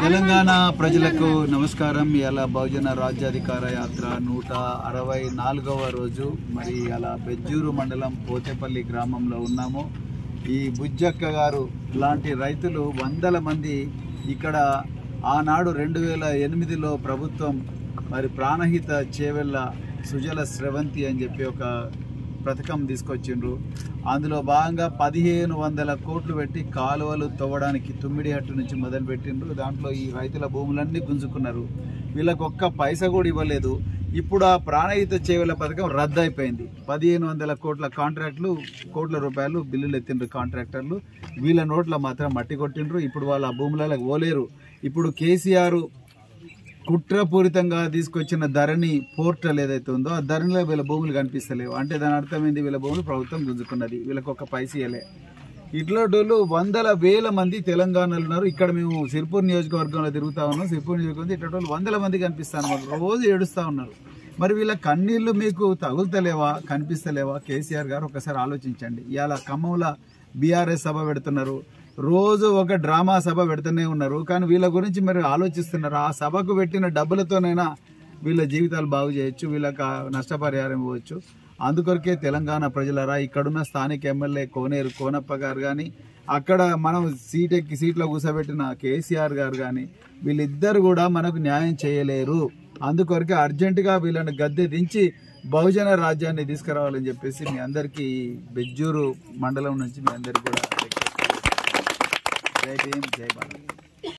తెలంగాణ ప్రజలకు నమస్కారం ఇలా బహుజన రాజ్యాధికార యాత్ర నూట అరవై నాలుగవ రోజు మరి అలా బెజ్జూరు మండలం పోతేపల్లి గ్రామంలో ఉన్నాము ఈ బుజ్జక్క గారు లాంటి రైతులు వందల మంది ఇక్కడ ఆనాడు రెండు వేల ఎనిమిదిలో ప్రభుత్వం మరి ప్రాణహిత చేవెళ్ళ సుజల స్రవంతి అని చెప్పి ఒక పథకం తీసుకొచ్చిండ్రు అందులో భాగంగా పదిహేను వందల కోట్లు పెట్టి కాలువలు తవ్వడానికి తుమ్మిడి హట్టు నుంచి మొదలు పెట్టిండ్రు దాంట్లో ఈ రైతుల భూములన్నీ గుంజుకున్నారు వీళ్ళకి ఒక్క పైసా కూడా ఇవ్వలేదు ఇప్పుడు ఆ ప్రాణహిత చేవల పథకం రద్దు అయిపోయింది పదిహేను వందల కోట్ల కాంట్రాక్టులు కోట్ల రూపాయలు బిల్లులు ఎత్తిండ్రు కాంట్రాక్టర్లు వీళ్ళ నోట్ల మాత్రం మట్టి కొట్టిండ్రు ఇప్పుడు వాళ్ళ ఆ భూములకు పోలేరు ఇప్పుడు కేసీఆర్ కుట్రపూరితంగా తీసుకొచ్చిన ధరణి పోర్టల్ ఏదైతే ఉందో ఆ ధరణిలో వీళ్ళ భూములు కనిపిస్తలేవు అంటే దాని అర్థం ఏంది వీళ్ళ భూములు ప్రభుత్వం గుంజుకున్నది వీళ్ళకి ఒక పైసీయలే ఇట్లాంటి వందల వేల మంది తెలంగాణలో ఉన్నారు ఇక్కడ మేము సిర్పూర్ నియోజకవర్గంలో తిరుగుతా ఉన్నాం సిర్పూర్ నియోజకవర్గం ఇట్లాంటి వందల మంది కనిపిస్తాను మాకు రోజు ఏడుస్తూ ఉన్నారు మరి వీళ్ళ కన్నీళ్లు మీకు తగులుతలేవా కనిపిస్తలేవా కేసీఆర్ గారు ఒకసారి ఆలోచించండి ఇవాళ ఖమ్మంలో బీఆర్ఎస్ సభ పెడుతున్నారు రోజు ఒక డ్రామా సభ పెడుతూనే ఉన్నారు కానీ వీళ్ళ గురించి మరి ఆలోచిస్తున్నారు ఆ సభకు పెట్టిన డబ్బులతోనైనా వీళ్ళ జీవితాలు బాగు చేయొచ్చు వీళ్ళకి ఆ నష్టపరిహారం ఇవ్వచ్చు అందుకొరకే తెలంగాణ ప్రజలరా ఇక్కడున్న స్థానిక ఎమ్మెల్యే కోనేరు కోనప్ప గారు కానీ అక్కడ మనం సీట్ ఎక్కి సీట్లో కూర్చోబెట్టిన కేసీఆర్ గారు కానీ వీళ్ళిద్దరు కూడా మనకు న్యాయం చేయలేరు అందుకొరకే అర్జెంటుగా వీళ్ళని గద్దె దించి బహుజన రాజ్యాన్ని తీసుకురావాలని చెప్పేసి మీ అందరికీ బెజ్జూరు మండలం నుంచి మీ అందరికీ కూడా రిక్వెస్ట్ జై భీమ్ జై భారత్